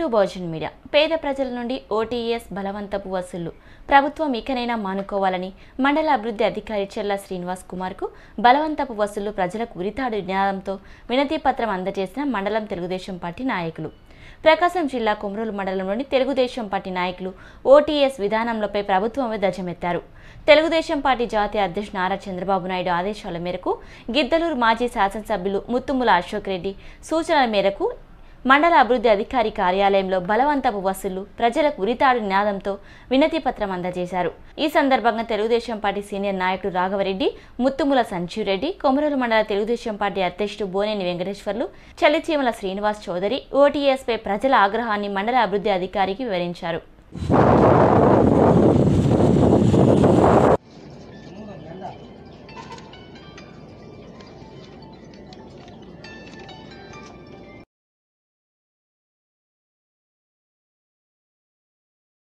Bahujan media పేద ప్రజల నుండి ఓటీఎస్ బలవంతపు వసూళ్లు ప్రభుత్వం ఇకనైనా మానుకోవాలని మండల అభివృద్ధి అధికారి చెల్ల శ్రీనివాస్ కుమార్కు బలవంతపు వసూళ్లు ప్రజలకు ఉరితాడు నినాదంతో వినతి పత్రం అందజేసిన మండలం తెలుగుదేశం పార్టీ నాయకులు ప్రకాశం జిల్లా కొమరోలు మండలంలోని తెలుగుదేశం పార్టీ నాయకులు ఓటీఎస్ విధానంలోపై ప్రభుత్వమే ధ్వజమెత్తారు తెలుగుదేశం పార్టీ జాతీయ అధ్యక్షుడు నారా చంద్రబాబు నాయుడు ఆదేశాల మేరకు గిద్దలూరు మాజీ శాసనసభ్యులు ముత్తుముల అశోక్ రెడ్డి సూచనల మేరకు మండల అభివృద్ధి అధికారి కార్యాలయంలో బలవంతపు వసూళ్లు ప్రజలకు ఉరితాడు నినాదంతో వినతి పత్రం అందజేశారు ఈ సందర్భంగా తెలుగుదేశం పార్టీ సీనియర్ నాయకుడు రాఘవరెడ్డి ముత్తుముల సంజీవరెడ్డి కొమరూలు మండల తెలుగుదేశం పార్టీ అధ్యక్షుడు బోనేని వెంకటేశ్వర్లు చలిచీమల శ్రీనివాస్ చౌదరి ఓటీఎస్పై ప్రజల ఆగ్రహాన్ని మండల అభివృద్ధి అధికారికి వివరించారు